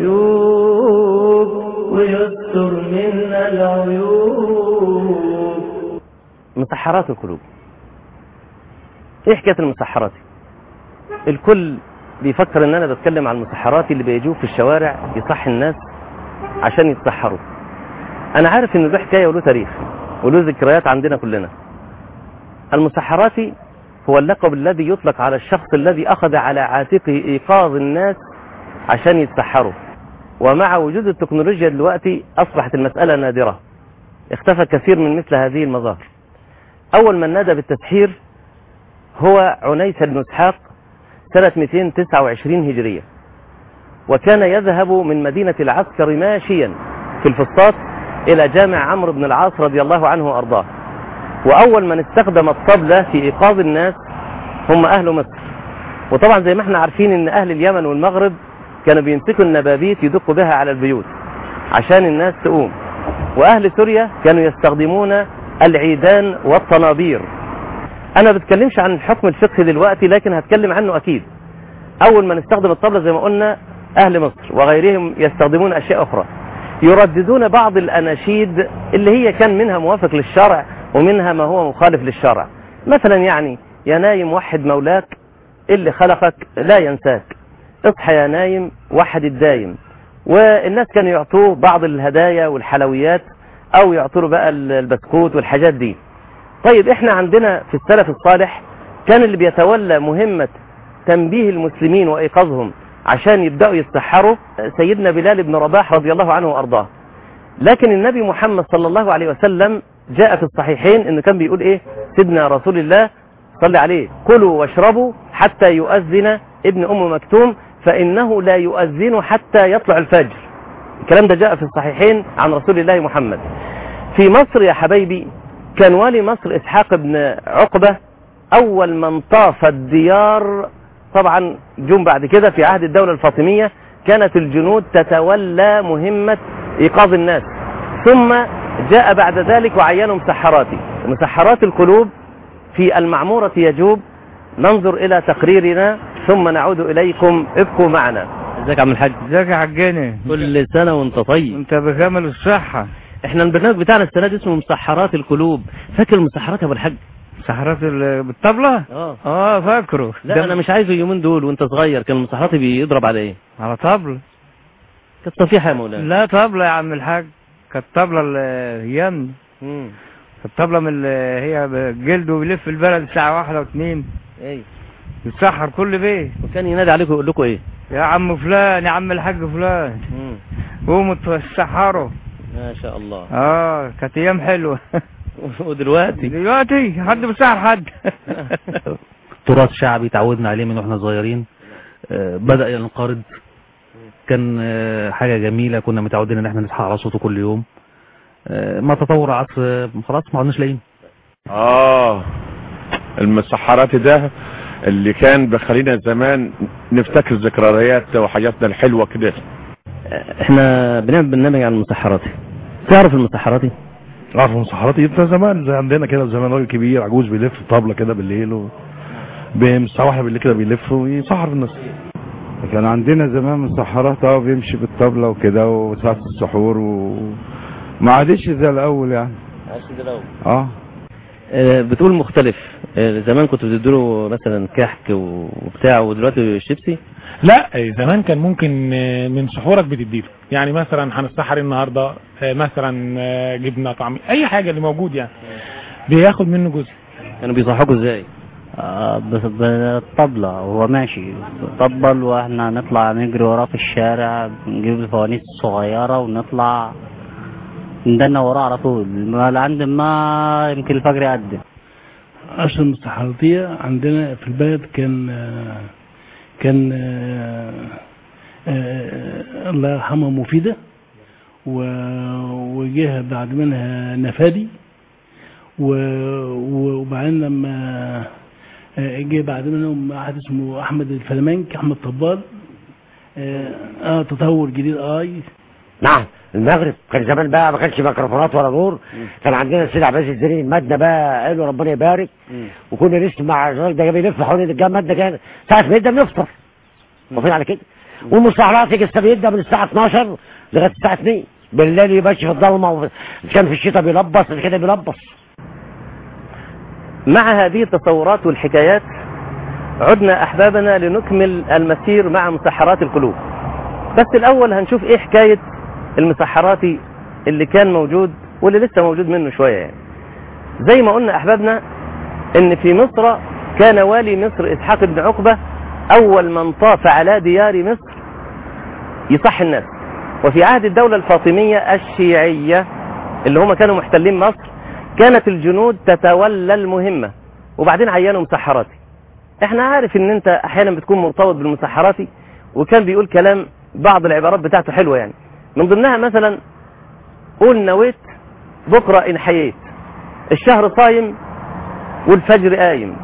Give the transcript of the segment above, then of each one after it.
الغيوب ويستر منا العيوب مسحرات القلوب ايه حكايه المسحرات الكل بيفكر ان انا بتكلم عن المسحرات اللي بيجوا في الشوارع يصحي الناس عشان يتسحروا انا عارف ان له حكايه وله تاريخ وله ذكريات عندنا كلنا المسحراتي هو اللقب الذي يطلق على الشخص الذي اخذ على عاتقه ايقاظ الناس عشان يتسحروا ومع وجود التكنولوجيا دلوقتي اصبحت المساله نادره اختفى كثير من مثل هذه المظاهر اول من نادى بالتسحير هو عنيس بن اسحاق سنة 229 هجرية وكان يذهب من مدينة العسكر ماشيا في الفسطاط إلى جامع عمرو بن العاص رضي الله عنه وأرضاه وأول من استخدم الطبلة في إيقاظ الناس هم أهل مصر وطبعا زي ما احنا عارفين ان أهل اليمن والمغرب كانوا بيمسكوا النبابيت يدقوا بها على البيوت عشان الناس تقوم وأهل سوريا كانوا يستخدمون العيدان والطنابير انا ما بتكلمش عن الحكم الفقهي دلوقتي لكن هتكلم عنه اكيد اول من استخدم الطبلة زي ما قلنا اهل مصر وغيرهم يستخدمون اشياء اخرى يرددون بعض الاناشيد اللي هي كان منها موافق للشرع ومنها ما هو مخالف للشرع مثلا يعني يا نايم وحد مولاك اللي خلقك لا ينساك اصحى يا نايم وحد الدايم والناس كانوا يعطوه بعض الهدايا والحلويات او يعطوا له بقى البسكوت والحاجات دي طيب احنا عندنا في السلف الصالح كان اللي بيتولى مهمة تنبيه المسلمين وايقاظهم عشان يبدأوا يتسحروا سيدنا بلال بن رباح رضي الله عنه وارضاه لكن النبي محمد صلى الله عليه وسلم جاء في الصحيحين انه كان بيقول ايه سيدنا رسول الله صلى عليه كلوا واشربوا حتى يؤذن ابن ام مكتوم فانه لا يؤذن حتى يطلع الفجر الكلام ده جاء في الصحيحين عن رسول الله محمد في مصر يا حبايبي كان والي مصر اسحاق بن عقبة اول من طاف الديار طبعا جم بعد كده في عهد الدولة الفاطمية كانت الجنود تتولى مهمة ايقاظ الناس ثم جاء بعد ذلك وعينوا مسحراتي مسحرات القلوب في المعمورة يجوب ننظر الى تقريرنا ثم نعود اليكم ابقوا معنا ازيك يا عم الحاج ازيك يا حجاني كل سنة وانت طيب انت بكامل الصحة احنا البرنامج بتاعنا السنة دي اسمه مسحرات القلوب فاكر المسحرات يا ابو الحاج سحرات ال- بالطبلة اه اه فاكره لا ده انا مش عايزه اليومين دول وانت صغير كان المسحرات بيضرب على ايه على طبلة كانت صفيحة يا مولانا لا طبلة يا عم الحاج كانت طبلة اليمن امم الطبلة من اللي هي جلد وبيلف البلد الساعة واحدة واثنين ايه يتسحر كل بيت وكان ينادي عليكم يقول لكم ايه يا عم فلان يا عم الحاج فلان امم قوموا تسحروا ما شاء الله اه كانت ايام حلوة ودلوقتي دلوقتي حد بيسحر حد تراث شعبي تعودنا عليه من واحنا صغيرين آه، بدأ ينقرض كان آه، حاجة جميلة كنا متعودين ان احنا نصحى على صوته كل يوم آه، ما تطور العصر آه، خلاص ما عدناش لاقيين اه المسحرات ده اللي كان بخلينا زمان نفتكر ذكريات وحاجاتنا الحلوة كده احنا بنعمل برنامج عن المسحراتي تعرف المسحراتي عارف المسحراتي انت زمان زي عندنا كده زمان راجل كبير عجوز بيلف طبلة كده بالليل و الساعة واحدة بالليل كده بيلف ويسحر الناس كان عندنا زمان مسحرات اه بيمشي بالطبلة وكده وساعة السحور وما عادش زي الاول يعني اه آه، بتقول مختلف آه، زمان كنت بتديله مثلا كحك وبتاع ودلوقتي الشيبسي لا زمان كان ممكن آه، من سحورك بتديله يعني مثلا هنسحر النهارده آه، مثلا آه، جبنه طعمي اي حاجه اللي موجود يعني بياخد منه جزء كانوا بيصحوكوا ازاي آه، بس بالطبلة وهو ماشي طبل واحنا نطلع نجري وراه في الشارع نجيب الفوانيس الصغيرة ونطلع ندنا وراه على طول ما لعند ما يمكن الفجر يقدم أصل المستحرطية عندنا في البلد كان كان آه، آه، الله يرحمها مفيدة و- وجه بعد منها نفادي و- وبعدين لما آه، جه بعد منهم واحد اسمه أحمد الفلمانك أحمد طبال اه آه، تطور جديد اي نعم المغرب كان زمان بقى ما كانش ميكروفونات ولا نور كان عندنا السيد عباس الزريني المادة بقى قالوا ربنا يبارك وكنا نسمع الراجل ده بيلف حوالين الجامعة المادة كان ساعة ما يبدا بنفطر واقفين على كده والمستعمرات لسه بيبدا من الساعه 12 لغايه الساعه 2 بالليل يمشي في الضلمه وفي- كان في الشتاء بيلبس كده بيلبس مع هذه التصورات والحكايات عدنا أحبابنا لنكمل المسير مع مسحرات القلوب بس الأول هنشوف إيه حكاية المسحراتي اللي كان موجود واللي لسه موجود منه شوية يعني زي ما قلنا أحبابنا إن في مصر كان والي مصر إسحاق بن عقبة أول من طاف على ديار مصر يصح الناس وفي عهد الدولة الفاطمية الشيعية اللي هم كانوا محتلين مصر كانت الجنود تتولى المهمة وبعدين عينوا مسحراتي احنا عارف ان انت احيانا بتكون مرتبط بالمسحراتي وكان بيقول كلام بعض العبارات بتاعته حلوة يعني من ضمنها مثلا قول نويت بكرة ان حييت الشهر صايم والفجر قايم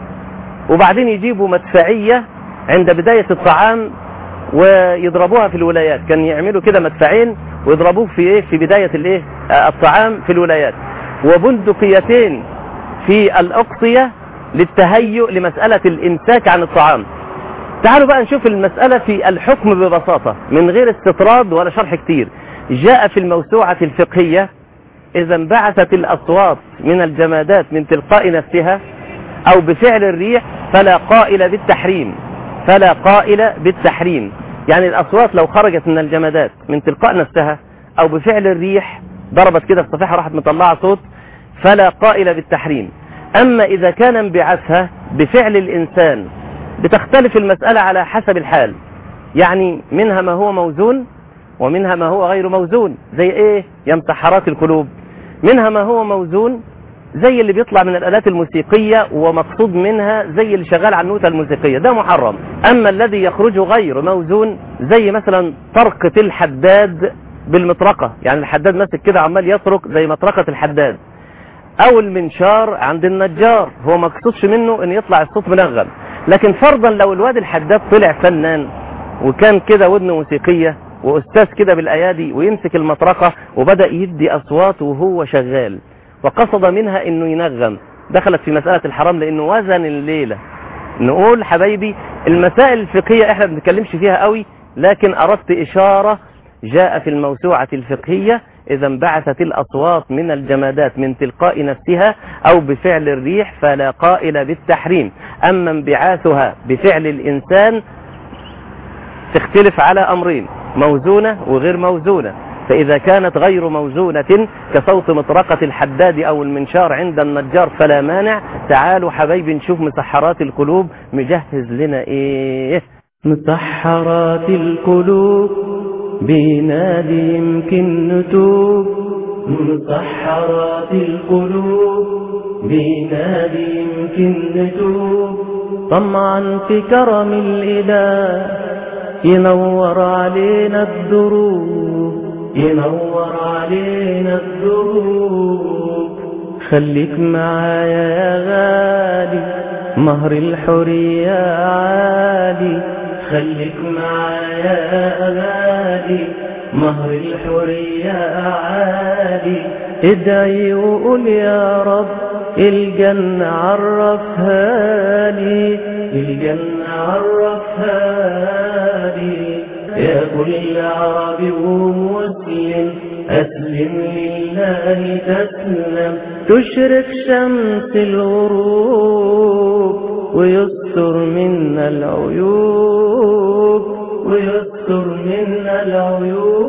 وبعدين يجيبوا مدفعية عند بداية الطعام ويضربوها في الولايات كان يعملوا كده مدفعين ويضربوه في ايه في بداية الايه آه، الطعام في الولايات وبندقيتين في الأقصية للتهيؤ لمسألة الإمساك عن الطعام تعالوا بقى نشوف المسألة في الحكم ببساطة من غير استطراد ولا شرح كتير جاء في الموسوعة الفقهية إذا انبعثت الأصوات من الجمادات من تلقاء نفسها أو بفعل الريح فلا قائل بالتحريم فلا قائل بالتحريم يعني الأصوات لو خرجت من الجمادات من تلقاء نفسها أو بفعل الريح ضربت كده في صفيحة راحت مطلعة صوت فلا قائل بالتحريم أما إذا كان انبعاثها بفعل الإنسان بتختلف المسألة على حسب الحال يعني منها ما هو موزون ومنها ما هو غير موزون زي ايه يا مسحرات القلوب منها ما هو موزون زي اللي بيطلع من الآلات الموسيقية ومقصود منها زي اللي شغال على النوتة الموسيقية ده محرم أما الذي يخرج غير موزون زي مثلا طرقة الحداد بالمطرقة يعني الحداد ماسك كده عمال يطرق زي مطرقة الحداد او المنشار عند النجار هو ما قصدش منه ان يطلع الصوت منغم لكن فرضا لو الواد الحداد طلع فنان وكان كده ودنه موسيقية واستاذ كده بالايادي ويمسك المطرقة وبدأ يدي اصوات وهو شغال وقصد منها انه ينغم دخلت في مسألة الحرام لانه وزن الليلة نقول حبايبي المسائل الفقهية احنا ما بنتكلمش فيها قوي لكن اردت اشارة جاء في الموسوعة الفقهية إذا انبعثت الأصوات من الجمادات من تلقاء نفسها أو بفعل الريح فلا قائل بالتحريم أما انبعاثها بفعل الإنسان تختلف على أمرين موزونة وغير موزونة فإذا كانت غير موزونة كصوت مطرقة الحداد أو المنشار عند النجار فلا مانع تعالوا حبايبي نشوف مسحرات القلوب مجهز لنا إيه مسحرات القلوب بينادي يمكن نتوب مسحرات القلوب بينادي يمكن نتوب طمعا في كرم الإله ينور علينا الدروب ينور علينا الدروب خليك معايا يا غالي مهر الحرية عالي خليك معايا يا غالي مهر الحرية عالي ادعي وقول يا رب الجنة عرفها لي الجنة عرفها لي يا كل عربي ومسلم أسلم لله تسلم تشرق شمس الغروب ويستر منا العيوب ويستر منا العيوب